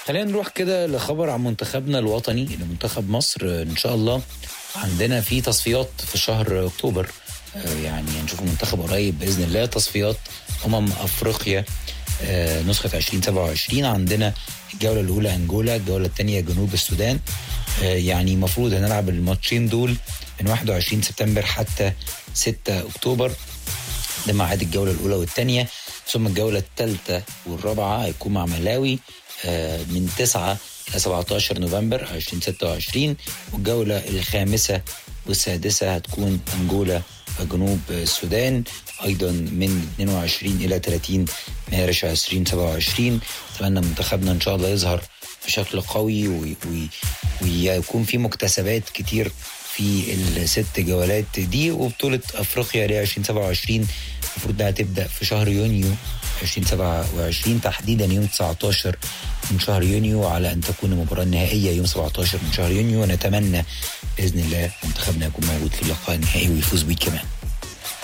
خلينا نروح كده لخبر عن منتخبنا الوطني لمنتخب مصر ان شاء الله عندنا في تصفيات في شهر اكتوبر آه، يعني هنشوف المنتخب قريب باذن الله تصفيات امم افريقيا آه، نسخه 2027 عندنا الجوله الاولى انجولا الجوله الثانيه جنوب السودان آه، يعني المفروض هنلعب الماتشين دول من 21 سبتمبر حتى 6 اكتوبر ده ميعاد الجوله الاولى والثانيه ثم الجوله الثالثه والرابعه هيكون مع ملاوي آه، من 9 إلى 17 نوفمبر 2026 والجولة الخامسة والسادسة هتكون أنجولا جنوب السودان أيضا من 22 إلى 30 مارس 2027 أتمنى منتخبنا إن شاء الله يظهر بشكل قوي وي- وي- ويكون في مكتسبات كتير في الست جولات دي وبطولة أفريقيا ل 2027 المفروض انها تبدأ في شهر يونيو 2027 تحديدا يوم 19 من شهر يونيو على أن تكون المباراة النهائية يوم 17 من شهر يونيو ونتمنى بإذن الله منتخبنا يكون موجود في اللقاء النهائي ويفوز بيه كمان